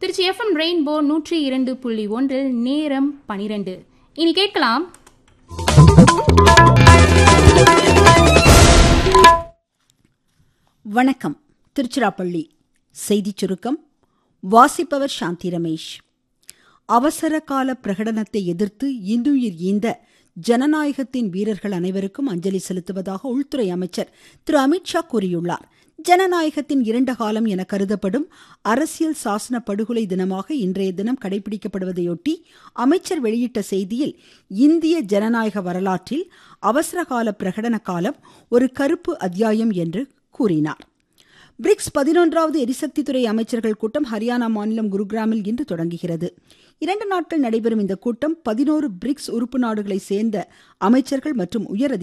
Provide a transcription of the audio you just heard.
Trichy FM rainbow நூற்றி இரண்டு புள்ளி ஒன்றில் நேரம் பனிரெண்டு இனி கேட்கலாம் வணக்கம் திருச்சிராப்பள்ளி செய்திச் சுருக்கம் வாசிப்பவர் சாந்தி ரமேஷ் அவசர கால பிரகடனத்தை எதிர்த்து இன்னுயிர் ஈந்த ஜனநாயகத்தின் வீரர்கள் அனைவருக்கும் அஞ்சலி செலுத்துவதாக உள்துறை அமைச்சர் திரு அமித்ஷா கூறியுள்ளார் ஜனநாயகத்தின் இரண்ட காலம் என கருதப்படும் அரசியல் சாசன படுகொலை தினமாக இன்றைய தினம் கடைபிடிக்கப்படுவதையொட்டி அமைச்சர் வெளியிட்ட செய்தியில் இந்திய ஜனநாயக வரலாற்றில் அவசரகால பிரகடன காலம் ஒரு கருப்பு அத்தியாயம் என்று கூறினார் பிரிக்ஸ் பதினொன்றாவது எரிசக்தித்துறை அமைச்சர்கள் கூட்டம் ஹரியானா மாநிலம் குருகிராமில் இன்று தொடங்குகிறது இரண்டு நாட்கள் நடைபெறும் இந்த கூட்டம் பதினோரு பிரிக்ஸ் உறுப்பு நாடுகளை சேர்ந்த அமைச்சர்கள் மற்றும் உயர்